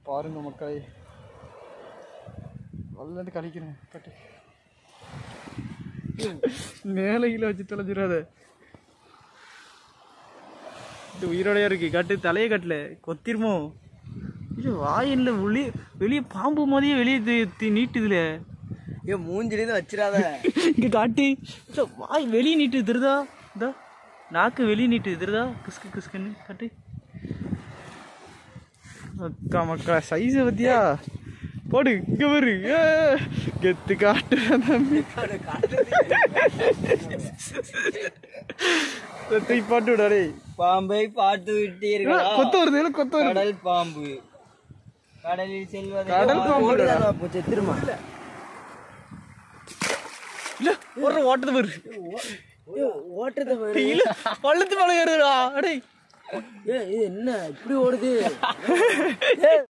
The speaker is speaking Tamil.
பாருங்க மக்களை வல்லது கழிக்கிறேன் கட்டு மேலே கீழே வச்சு தொலைஞ்சிடாத இது உயிரோடையா இருக்கு கட்டு தலையை கட்டல கொத்திருமோ இது வாயில்ல வெளியே வெளியே பாம்பு மாதிரியே வெளியே நீட்டுதுல ஏன் மூஞ்சிலே தான் வச்சிடாத இங்க காட்டி இல்ல, வாய் வெளியே நீட்டு திருதா இதா நாக்கு வெளியே நீட்டு திருதா கிஸ்கு கிஸ்குன்னு காட்டு அக்கா மக்கா சைஸ் பத்தியா போடு இங்க வரு ஏ, கெத்து காட்டு தம்பி தூக்கி பாட்டு விடா டேய் பாம்பை பார்த்து விட்டீர்களா கொத்து வருது இல்ல கொத்து வருது கடல் பாம்பு கடலில் செல்வது கடல் பாம்பு செத்துருமா இல்ல ஒரு ஓட்டது வரு ஓட்டத்தை இல்ல பள்ளத்து மேல ஏறுதுடா அடே இது என்ன இப்படி ஓடுது